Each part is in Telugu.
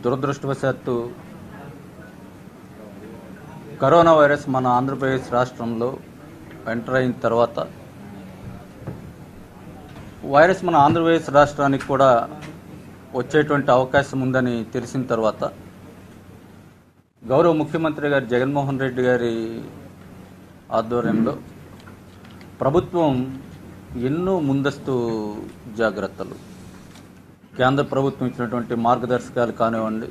దురదృష్టవశాత్తు కరోనా వైరస్ మన ఆంధ్రప్రదేశ్ రాష్ట్రంలో ఎంటర్ అయిన తర్వాత వైరస్ మన ఆంధ్రప్రదేశ్ రాష్ట్రానికి కూడా వచ్చేటువంటి అవకాశం ఉందని తెలిసిన తర్వాత గౌరవ ముఖ్యమంత్రి గారు జగన్మోహన్ రెడ్డి గారి ఆధ్వర్యంలో ప్రభుత్వం ఎన్నో ముందస్తు జాగ్రత్తలు కేంద్ర ప్రభుత్వం ఇచ్చినటువంటి మార్గదర్శకాలు కానివ్వండి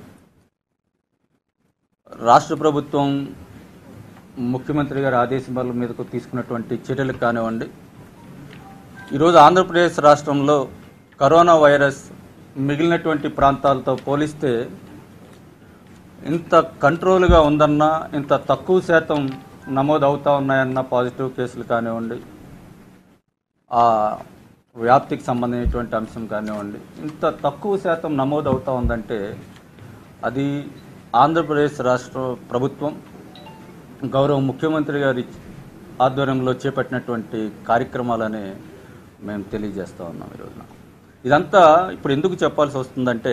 రాష్ట్ర ప్రభుత్వం ముఖ్యమంత్రి గారి ఆదేశాల మీదకు తీసుకున్నటువంటి చర్యలు కానివ్వండి ఈరోజు ఆంధ్రప్రదేశ్ రాష్ట్రంలో కరోనా వైరస్ మిగిలినటువంటి ప్రాంతాలతో పోలిస్తే ఇంత కంట్రోల్గా ఉందన్నా ఇంత తక్కువ శాతం నమోదు అవుతా ఉన్నాయన్న పాజిటివ్ కేసులు కానివ్వండి ఆ వ్యాప్తికి సంబంధించినటువంటి అంశం కానివ్వండి ఇంత తక్కువ శాతం నమోదు అవుతా ఉందంటే అది ఆంధ్రప్రదేశ్ రాష్ట్ర ప్రభుత్వం గౌరవ ముఖ్యమంత్రి గారి ఆధ్వర్యంలో చేపట్టినటువంటి కార్యక్రమాలని మేము తెలియజేస్తూ ఉన్నాం ఈరోజున ఇదంతా ఇప్పుడు ఎందుకు చెప్పాల్సి వస్తుందంటే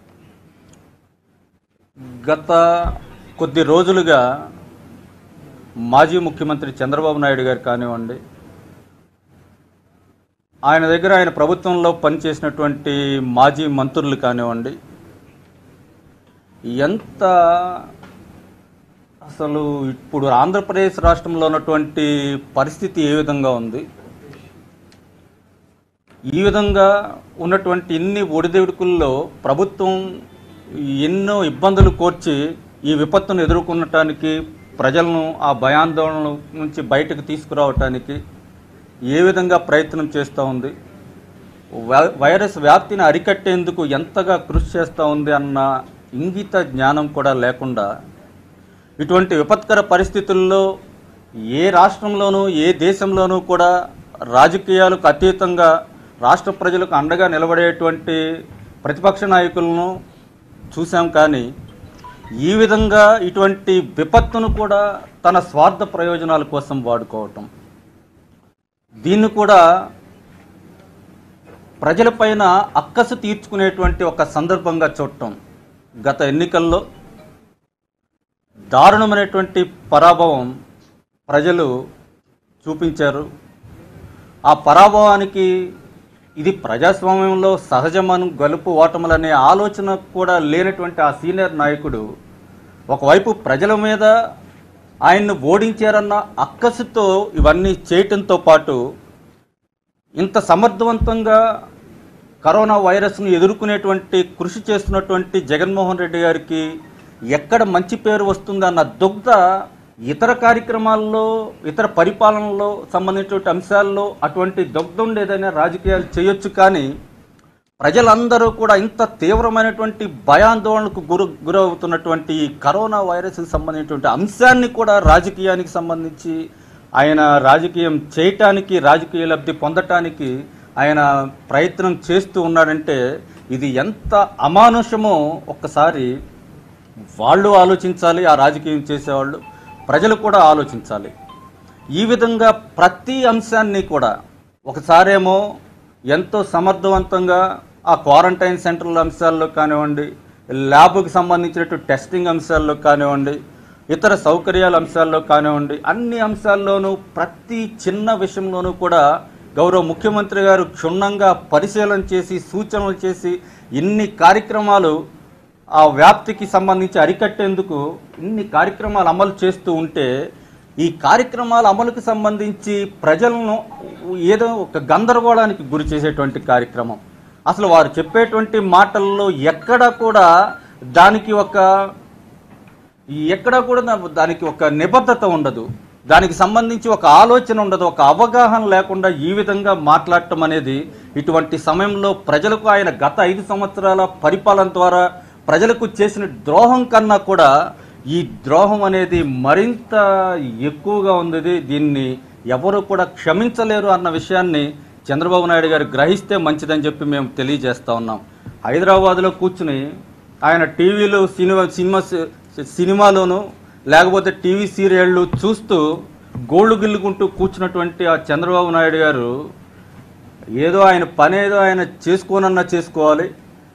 గత కొద్ది రోజులుగా మాజీ ముఖ్యమంత్రి చంద్రబాబు నాయుడు గారు కానివ్వండి ఆయన దగ్గర ఆయన ప్రభుత్వంలో పనిచేసినటువంటి మాజీ మంత్రులు కానివ్వండి ఎంత అసలు ఇప్పుడు ఆంధ్రప్రదేశ్ రాష్ట్రంలో ఉన్నటువంటి పరిస్థితి ఏ విధంగా ఉంది ఈ విధంగా ఉన్నటువంటి ఇన్ని ఒడిదుడుకుల్లో ప్రభుత్వం ఎన్నో ఇబ్బందులు కోర్చి ఈ విపత్తును ఎదుర్కొనటానికి ప్రజలను ఆ భయాందోళన నుంచి బయటకు తీసుకురావటానికి ఏ విధంగా ప్రయత్నం చేస్తూ ఉంది వై- వైరస్ వ్యాప్తిని అరికట్టేందుకు ఎంతగా కృషి చేస్తూ ఉంది అన్న ఇంగిత జ్ఞానం కూడా లేకుండా ఇటువంటి విపత్కర పరిస్థితుల్లో ఏ రాష్ట్రంలోనూ ఏ దేశంలోనూ కూడా రాజకీయాలకు అతీతంగా రాష్ట్ర ప్రజలకు అండగా నిలబడేటువంటి ప్రతిపక్ష నాయకులను చూసాం కానీ ఈ విధంగా ఇటువంటి విపత్తును కూడా తన స్వార్థ ప్రయోజనాల కోసం వాడుకోవటం దీన్ని కూడా ప్రజలపైన అక్కసు తీర్చుకునేటువంటి ఒక సందర్భంగా చూడటం గత ఎన్నికల్లో దారుణమైనటువంటి పరాభవం ప్రజలు చూపించారు ఆ పరాభవానికి ఇది ప్రజాస్వామ్యంలో సహజమను గలుపు ఓటములనే ఆలోచన కూడా లేనటువంటి ఆ సీనియర్ నాయకుడు ఒకవైపు ప్రజల మీద ఆయన్ను ఓడించారన్న అక్కసుతో ఇవన్నీ చేయటంతో పాటు ఇంత సమర్థవంతంగా కరోనా వైరస్ను ఎదుర్కొనేటువంటి కృషి చేస్తున్నటువంటి జగన్మోహన్ రెడ్డి గారికి ఎక్కడ మంచి పేరు వస్తుందన్న దుగ్ధ ఇతర కార్యక్రమాల్లో ఇతర పరిపాలనలో సంబంధించినటువంటి అంశాల్లో అటువంటి దుగ్ధ ఉండేదైనా రాజకీయాలు చేయొచ్చు కానీ ప్రజలందరూ కూడా ఇంత తీవ్రమైనటువంటి భయాందోళనకు గురు గురవుతున్నటువంటి ఈ కరోనా వైరస్కి సంబంధించినటువంటి అంశాన్ని కూడా రాజకీయానికి సంబంధించి ఆయన రాజకీయం చేయటానికి రాజకీయ లబ్ధి పొందటానికి ఆయన ప్రయత్నం చేస్తూ ఉన్నాడంటే ఇది ఎంత అమానుషమో ఒక్కసారి వాళ్ళు ఆలోచించాలి ఆ రాజకీయం చేసేవాళ్ళు ప్రజలు కూడా ఆలోచించాలి ఈ విధంగా ప్రతి అంశాన్ని కూడా ఒకసారేమో ఎంతో సమర్థవంతంగా ఆ క్వారంటైన్ సెంటర్ల అంశాల్లో కానివ్వండి ల్యాబ్కి సంబంధించినటువంటి టెస్టింగ్ అంశాల్లో కానివ్వండి ఇతర సౌకర్యాల అంశాల్లో కానివ్వండి అన్ని అంశాల్లోనూ ప్రతి చిన్న విషయంలోనూ కూడా గౌరవ ముఖ్యమంత్రి గారు క్షుణ్ణంగా పరిశీలన చేసి సూచనలు చేసి ఇన్ని కార్యక్రమాలు ఆ వ్యాప్తికి సంబంధించి అరికట్టేందుకు ఇన్ని కార్యక్రమాలు అమలు చేస్తూ ఉంటే ఈ కార్యక్రమాల అమలుకు సంబంధించి ప్రజలను ఏదో ఒక గందరగోళానికి గురి చేసేటువంటి కార్యక్రమం అసలు వారు చెప్పేటువంటి మాటల్లో ఎక్కడ కూడా దానికి ఒక ఎక్కడ కూడా దా- దానికి ఒక నిబద్ధత ఉండదు దానికి సంబంధించి ఒక ఆలోచన ఉండదు ఒక అవగాహన లేకుండా ఈ విధంగా మాట్లాడటం అనేది ఇటువంటి సమయంలో ప్రజలకు ఆయన గత ఐదు సంవత్సరాల పరిపాలన ద్వారా ప్రజలకు చేసిన ద్రోహం కన్నా కూడా ఈ ద్రోహం అనేది మరింత ఎక్కువగా ఉంది దీన్ని ఎవరు కూడా క్షమించలేరు అన్న విషయాన్ని చంద్రబాబు నాయుడు గారు గ్రహిస్తే మంచిదని చెప్పి మేము తెలియజేస్తా ఉన్నాం హైదరాబాద్లో కూర్చుని ఆయన టీవీలో సినిమా సినిమా సినిమాలోను లేకపోతే టీవీ సీరియళ్ళు చూస్తూ గోళ్ళు గిల్లుకుంటూ కూర్చున్నటువంటి ఆ చంద్రబాబు నాయుడు గారు ఏదో ఆయన పనేదో ఆయన చేసుకోనన్నా చేసుకోవాలి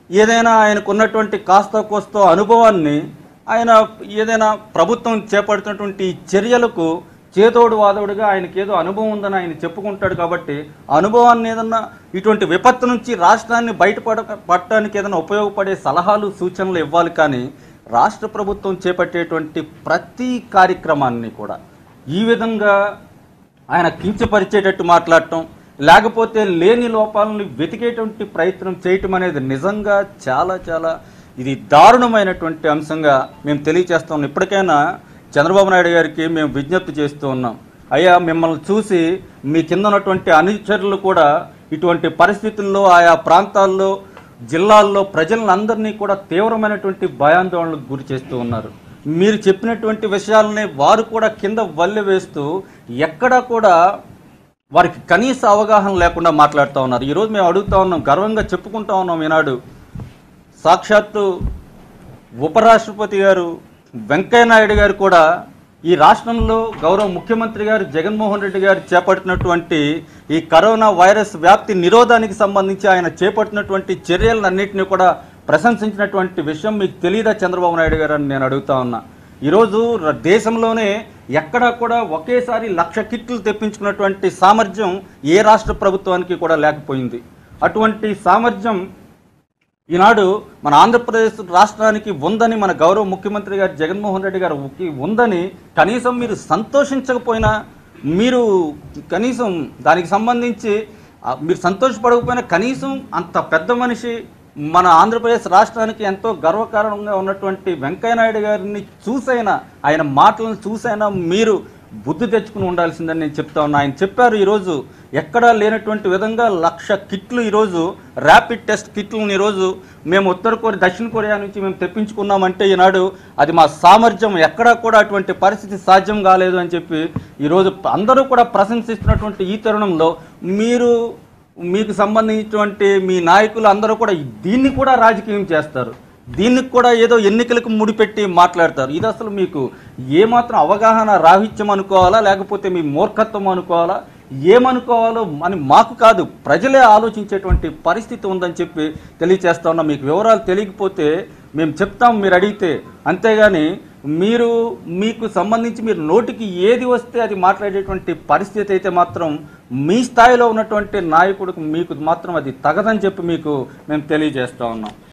ఏదైనా ఆయనకున్నటువంటి కాస్త కోస్తో అనుభవాన్ని ఆయన ఏదైనా ప్రభుత్వం చేపడుతున్నటువంటి చర్యలకు చేదోడు వాదోడుగా ఆయనకి ఏదో అనుభవం ఉందని ఆయన చెప్పుకుంటాడు కాబట్టి ఆ అనుభవాన్ని ఏదన్నా ఇటువంటి విపత్తు నుంచి రాష్ట్రాన్ని బయటపడ పడటానికి ఏదైనా ఉపయోగపడే సలహాలు సూచనలు ఇవ్వాలి కానీ రాష్ట్ర ప్రభుత్వం చేపట్టేటువంటి ప్రతి కార్యక్రమాన్ని కూడా ఈ విధంగా ఆయన కించపరిచేటట్టు మాట్లాడటం లేకపోతే లేని లోపాలను వెతికేటువంటి ప్రయత్నం చేయటం అనేది నిజంగా చాలా చాలా ఇది దారుణమైనటువంటి అంశంగా మేము తెలియచేస్తాం ఇప్పటికైనా చంద్రబాబు నాయుడు గారికి మేము విజ్ఞప్తి చేస్తూ ఉన్నాం అయ్యా మిమ్మల్ని చూసి మీ కింద ఉన్నటువంటి అనుచరులు కూడా ఇటువంటి పరిస్థితుల్లో ఆయా ప్రాంతాల్లో జిల్లాల్లో ప్రజలందరినీ కూడా తీవ్రమైనటువంటి భయాందోళనకు గురి చేస్తూ ఉన్నారు మీరు చెప్పినటువంటి విషయాలని వారు కూడా కింద వల్లె వేస్తూ ఎక్కడా కూడా వారికి కనీస అవగాహన లేకుండా మాట్లాడుతూ ఉన్నారు ఈరోజు మేము అడుగుతా ఉన్నాం గర్వంగా చెప్పుకుంటా ఉన్నాం ఈనాడు సాక్షాత్తు ఉపరాష్ట్రపతి గారు వెంకయ్య నాయుడు గారు కూడా ఈ రాష్ట్రంలో గౌరవ ముఖ్యమంత్రి గారు జగన్మోహన్ రెడ్డి గారు చేపట్టినటువంటి ఈ కరోనా వైరస్ వ్యాప్తి నిరోధానికి సంబంధించి ఆయన చేపట్టినటువంటి చర్యలన్నింటినీ కూడా ప్రశంసించినటువంటి విషయం మీకు తెలియదా చంద్రబాబు నాయుడు గారు అని నేను అడుగుతా ఉన్నా ఈరోజు ర- దేశంలోనే ఎక్కడా కూడా ఒకేసారి లక్ష కిట్లు తెప్పించుకున్నటువంటి సామర్థ్యం ఏ రాష్ట్ర ప్రభుత్వానికి కూడా లేకపోయింది అటువంటి సామర్థ్యం ఈనాడు మన ఆంధ్రప్రదేశ్ రాష్ట్రానికి ఉందని మన గౌరవ ముఖ్యమంత్రి గారు జగన్మోహన్ రెడ్డి గారు ఉకి- ఉందని కనీసం మీరు సంతోషించకపోయినా మీరు కనీసం దానికి సంబంధించి ఆ, మీరు సంతోషపడకపోయినా కనీసం అంత పెద్ద మనిషి మన ఆంధ్రప్రదేశ్ రాష్ట్రానికి ఎంతో గర్వకారణంగా ఉన్నటువంటి వెంకయ్య నాయుడు గారిని చూసైనా ఆయన మాటలను చూసైనా మీరు బుద్ధి తెచ్చుకుని ఉండాల్సిందని నేను చెప్తా ఉన్నా ఆయన చెప్పారు ఈరోజు ఎక్కడా లేనటువంటి విధంగా లక్ష కిట్లు ఈరోజు ర్యాపిడ్ టెస్ట్ కిట్లను ఈరోజు మేము ఉత్తర కొరియా దక్షిణ కొరియా నుంచి మేము తెప్పించుకున్నామంటే ఈనాడు అది మా సామర్థ్యం ఎక్కడా కూడా అటువంటి పరిస్థితి సాధ్యం కాలేదు అని చెప్పి ఈరోజు అందరూ కూడా ప్రశంసిస్తున్నటువంటి ఈ తరుణంలో మీరు మీకు సంబంధించినటువంటి మీ నాయకులు అందరూ కూడా దీన్ని కూడా రాజకీయం చేస్తారు దీనికి కూడా ఏదో ఎన్నికలకు ముడిపెట్టి మాట్లాడతారు ఇది అసలు మీకు ఏమాత్రం అవగాహన రాహిత్యం అనుకోవాలా లేకపోతే మీ మూర్ఖత్వం అనుకోవాలా ఏమనుకోవాలో అని మాకు కాదు ప్రజలే ఆలోచించేటువంటి పరిస్థితి ఉందని చెప్పి తెలియచేస్తా ఉన్నా మీకు వివరాలు తెలియకపోతే మేము చెప్తాం మీరు అడిగితే అంతేగాని మీరు మీకు సంబంధించి మీరు నోటికి ఏది వస్తే అది మాట్లాడేటువంటి పరిస్థితి అయితే మాత్రం మీ స్థాయిలో ఉన్నటువంటి నాయకుడికి మీకు మాత్రం అది తగదని చెప్పి మీకు మేము తెలియజేస్తా ఉన్నాం